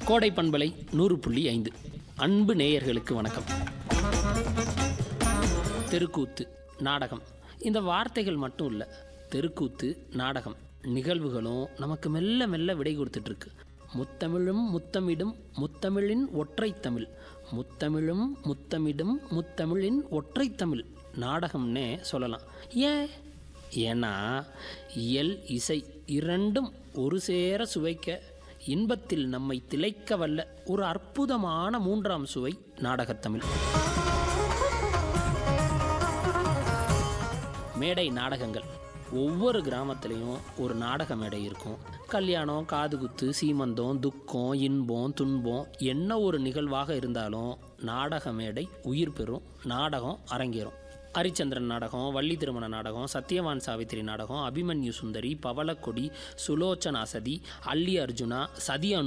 கோடை பண்பலை நூறு புள்ளி ஐந்து அன்பு நேயர்களுக்கு வணக்கம் தெருக்கூத்து நாடகம் இந்த வார்த்தைகள் மட்டும் இல்லை தெருக்கூத்து நாடகம் நிகழ்வுகளும் நமக்கு மெல்ல மெல்ல விடை கொடுத்துட்ருக்கு முத்தமிழும் முத்தமிடும் முத்தமிழின் ஒற்றைத் தமிழ் முத்தமிழும் முத்தமிடும் முத்தமிழின் ஒற்றைத் தமிழ் நாடகம்னே சொல்லலாம் ஏன் ஏன்னா இயல் இசை இரண்டும் ஒரு சேர சுவைக்க இன்பத்தில் நம்மை திளைக்க வல்ல ஒரு அற்புதமான மூன்றாம் சுவை நாடகத்தமிழ் மேடை நாடகங்கள் ஒவ்வொரு கிராமத்துலேயும் ஒரு நாடக மேடை இருக்கும் கல்யாணம் காதுகுத்து சீமந்தம் துக்கம் இன்பம் துன்பம் என்ன ஒரு நிகழ்வாக இருந்தாலும் நாடக மேடை உயிர் பெறும் நாடகம் அரங்கேறும் ஹரிச்சந்திரன் நாடகம் வள்ளி திருமண நாடகம் சத்யவான் சாவித்திரி நாடகம் அபிமன்யு சுந்தரி பவளக்கொடி சுலோச்சனா சதி அல்லி அர்ஜுனா சதி அனு